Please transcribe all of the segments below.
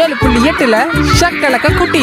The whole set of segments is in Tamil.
ஏழு புள்ளி எட்டுல ஷக்கலக்க குட்டி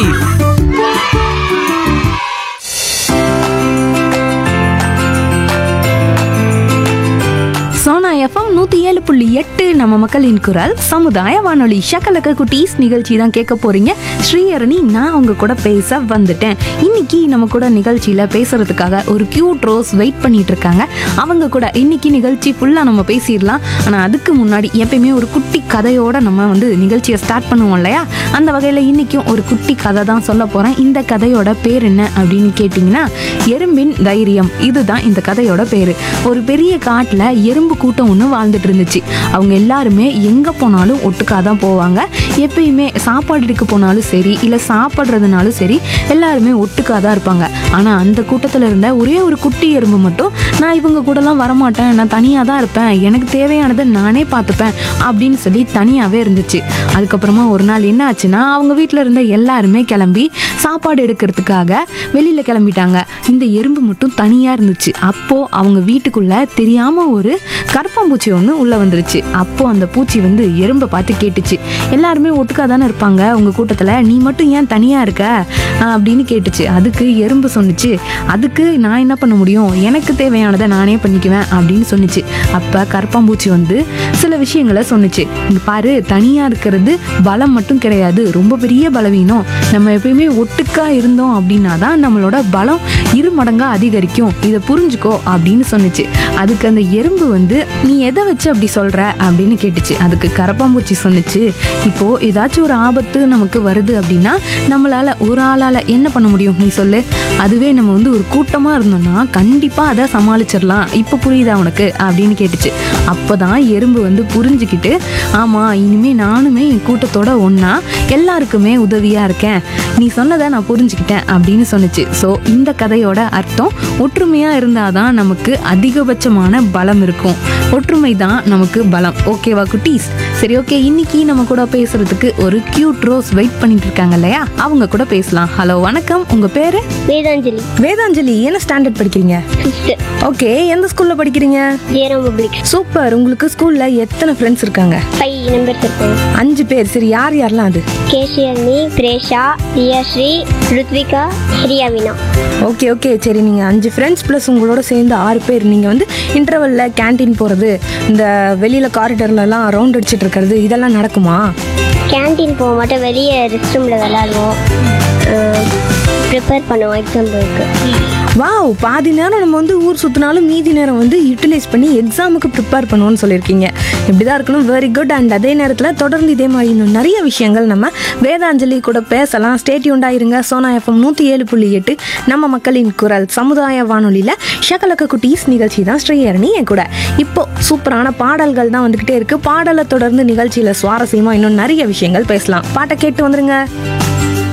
சோனா எஃப்எம் நூத்தி ஏழு புள்ளி எட்டு நம்ம மக்களின் குரல் சமுதாய வானொலி ஷக்கலக்க குட்டீஸ் நிகழ்ச்சி தான் கேட்க போறீங்க ஸ்ரீஹரணி நான் உங்க கூட பேச வந்துட்டேன் இன்னைக்கு நம்ம கூட நிகழ்ச்சியில பேசுறதுக்காக ஒரு கியூட் ரோஸ் வெயிட் பண்ணிட்டு இருக்காங்க அவங்க கூட இன்னைக்கு நிகழ்ச்சி ஃபுல்லா நம்ம பேசிடலாம் ஆனா அதுக்கு முன்னாடி எப்பயுமே ஒரு குட்டி கதையோட நம்ம வந்து நிகழ்ச்சியை ஸ்டார்ட் பண்ணுவோம் இல்லையா அந்த வகையில இன்னைக்கும் ஒரு குட்டி கதை தான் சொல்ல போறேன் இந்த கதையோட பேர் என்ன அப்படின்னு கேட்டிங்கன்னா எறும்பின் தைரியம் இதுதான் இந்த கதையோட பேரு ஒரு பெரிய காட்டுல எறும்பு கூட்டம் ஒன்று வாழ்ந்துட்டு இருந்துச்சு அவங்க எல்லாருமே எங்க போனாலும் ஒட்டுக்கா தான் போவாங்க எப்பயுமே சாப்பாடு எடுக்க போனாலும் சரி இல்ல சாப்பிட்றதுனாலும் சரி எல்லாருமே ஒட்டுக்கா தான் இருப்பாங்க ஆனா அந்த கூட்டத்துல இருந்த ஒரே ஒரு குட்டி எறும்பு மட்டும் நான் இவங்க கூடலாம் வரமாட்டேன் நான் தனியா தான் இருப்பேன் எனக்கு தேவையானதை நானே பார்த்துப்பேன் அப்படின்னு சொல்லி தனியாவே இருந்துச்சு அதுக்கப்புறமா ஒரு நாள் என்ன ஆச்சுன்னா அவங்க வீட்டில் இருந்த எல்லாருமே கிளம்பி சாப்பாடு எடுக்கிறதுக்காக வெளியில கிளம்பிட்டாங்க இந்த எறும்பு மட்டும் தனியா இருந்துச்சு அப்போ அவங்க வீட்டுக்குள்ள தெரியாம ஒரு கரப்பாம்பூச்சி ஒன்று உள்ள வந்துருச்சு அப்போ அந்த பூச்சி வந்து எறும்பை பார்த்து கேட்டுச்சு எல்லாருமே ஒட்டுக்கா தானே இருப்பாங்க உங்க கூட்டத்துல நீ மட்டும் ஏன் தனியா இருக்க ஆஹ் அப்படின்னு கேட்டுச்சு அதுக்கு எறும்பு சொன்னுச்சு அதுக்கு நான் என்ன பண்ண முடியும் எனக்கு தேவையானதை நானே பண்ணிக்குவேன் அப்படின்னு சொன்னுச்சு அப்ப கரப்பாம்பூச்சி வந்து சில விஷயங்களை சொன்னுச்சு இங்க பாரு தனியா இருக்கிறது பலம் மட்டும் கிடையாது ரொம்ப பெரிய பலவீனம் நம்ம எப்பயுமே ஒட்டுக்கா இருந்தோம் அப்படின்னா தான் நம்மளோட பலம் இரு மடங்கா அதிகரிக்கும் இதை புரிஞ்சுக்கோ அப்படின்னு சொன்னுச்சு அதுக்கு அந்த எறும்பு வந்து நீ எதை வச்சு அப்படி சொல்ற அப்படின்னு கேட்டுச்சு அதுக்கு கரப்பாம்பூச்சி சொன்னுச்சு இப்போ ஏதாச்சும் ஒரு ஆபத்து நமக்கு வருது அப்படின்னா நம்மளால ஒரு ஆளால என்ன பண்ண முடியும் நீ சொல்லு அதுவே நம்ம வந்து ஒரு கூட்டமா இருந்தோம்னா கண்டிப்பா அதை சமாளிச்சிடலாம் இப்போ புரியுதா உனக்கு அப்படின்னு கேட்டுச்சு அப்போதான் எறும்பு வந்து புரிஞ்சுக்கிட்டு ஆமா இனிமே நானுமே என் கூட்டத்தோட ஒண்ணா எல்லாருக்குமே உதவியா இருக்கேன் நீ சொன்னதை நான் புரிஞ்சுக்கிட்டேன் அப்படின்னு சொன்னுச்சு ஸோ இந்த கதையோட அர்த்தம் ஒற்றுமையா இருந்தாதான் நமக்கு அதிகபட்சமான பலம் இருக்கும் ஒற்றுமை தான் நமக்கு பலம் ஓகேவா குட்டீஸ் சரி ஓகே இன்னைக்கு நம்ம கூட பேசுறதுக்கு ஒரு கியூட் ரோஸ் வெயிட் பண்ணிட்டு இருக்காங்க இல்லையா அவங்க கூட பேசலாம் ஹலோ வணக்கம் உங்க பேரு வேதாஞ்சலி வேதாஞ்சலி என்ன ஸ்டாண்டர்ட் படிக்கிறீங்க ஃபிஃப்த் ஓகே எந்த ஸ்கூல்ல படிக்கிறீங்க ஜேரம் பப்ளிக் சூப்பர் உங்களுக்கு ஸ்கூல்ல எத்தனை ஃப்ரெண்ட்ஸ் இருக்காங்க ஃபைவ் நம்பர்ஸ் இருப்பாங்க அஞ்சு பேர் சரி யார் யாரெல்லாம் அது கேஷியர்னி பிரேஷா ரியாஸ்ரீ ருத்விகா ரியா மீனா ஓகே ஓகே சரி நீங்கள் அஞ்சு ஃப்ரெண்ட்ஸ் ப்ளஸ் உங்களோட சேர்ந்து ஆறு பேர் நீங்கள் வந்து இன்டர்வலில் கேண்டீன் போகிறது இந்த வெளியில் காரிடர்லலாம் ரவுண்ட் அடிச்சிட்டு இருக்கிறது இதெல்லாம் நடக்குமா கேண்டீன் போக மாட்டோம் வெளியே ரெஸ்ட் ரூமில் விளாடுவோம் ப்ரிப்பேர் பண்ணுவோம் எக்ஸாம்பிளுக்கு வாவ் பாதி நேரம் நம்ம வந்து ஊர் சுற்றினாலும் மீதி நேரம் வந்து யூட்டிலைஸ் பண்ணி எக்ஸாமுக்கு ப்ரிப்பேர் பண்ணுவோம்னு சொல்லியிருக்கீங்க இப்படி தான் இருக்கணும் வெரி குட் அண்ட் அதே நேரத்தில் தொடர்ந்து இதே மாதிரி இன்னும் நிறைய விஷயங்கள் நம்ம வேதாஞ்சலி கூட பேசலாம் ஸ்டேட்யூண்டாக இருங்க சோனா எஃப்எம் நூற்றி ஏழு புள்ளி எட்டு நம்ம மக்களின் குரல் சமுதாய வானொலியில் ஷகலக்க குட்டீஸ் நிகழ்ச்சி தான் ஸ்ரீஹரணி என் கூட இப்போ சூப்பரான பாடல்கள் தான் வந்துக்கிட்டே இருக்கு பாடலை தொடர்ந்து நிகழ்ச்சியில் சுவாரஸ்யமாக இன்னும் நிறைய விஷயங்கள் பேசலாம் பாட்டை கேட்டு வந்துருங்க